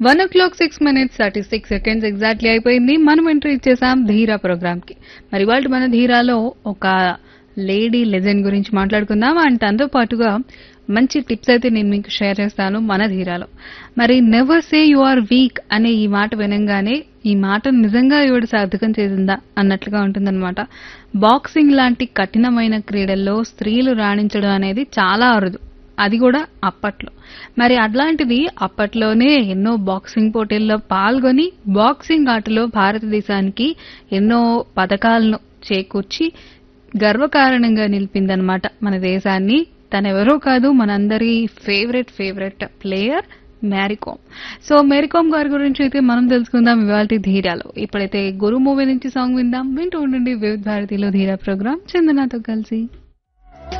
one o'clock six minutes thirty six seconds exactly అయిపోయింది మనం entry ఇచ్చేసాం ధీరా ప్రోగ్రామ్ కి మరి వాళ్ళ మన ధీరాలో ఒక లేడీ లెజెండ్ గురించి మాట్లాడుకుందాం అండ్ దాంతో పాటుగా మంచి టిప్స్ అయితే నేను మీకు షేర్ చేస్తాను మన ధీరాలో మరి never say you are weak అనే ఈ మాట వినంగానే ఈ మాట నిజంగా ఇవిడ సార్థకం చేసిందా అన్నట్లుగా ఉంటుందన్నమాట బాక్సింగ్ లాంటి కఠినమైన క్రీడల్లో స్త్రీలు రాణించడం అనేది చాలా అరుదు అది కూడా అప్పట్లో మరి అట్లాంటిది అప్పట్లోనే ఎన్నో బాక్సింగ్ పోటీల్లో పాల్గొని బాక్సింగ్ ఆటలో భారతదేశానికి ఎన్నో పథకాలను చేకూర్చి గర్వకారణంగా నిలిపిందనమాట మన దేశాన్ని తనెవరో కాదు మనందరి favourite favourite player Mary Kom so Mary Kom గారి గురించి అయితే మనం తెలుసుకుందాం ఇవాళ ధీరాలో ఇప్పుడైతే గురు మూవీ నుంచి సాంగ్ విందాం వింటూ ఉండండి వివిధ భారతిలో ధీరా ప్రోగ్రామ్ చందనాతో కలిసి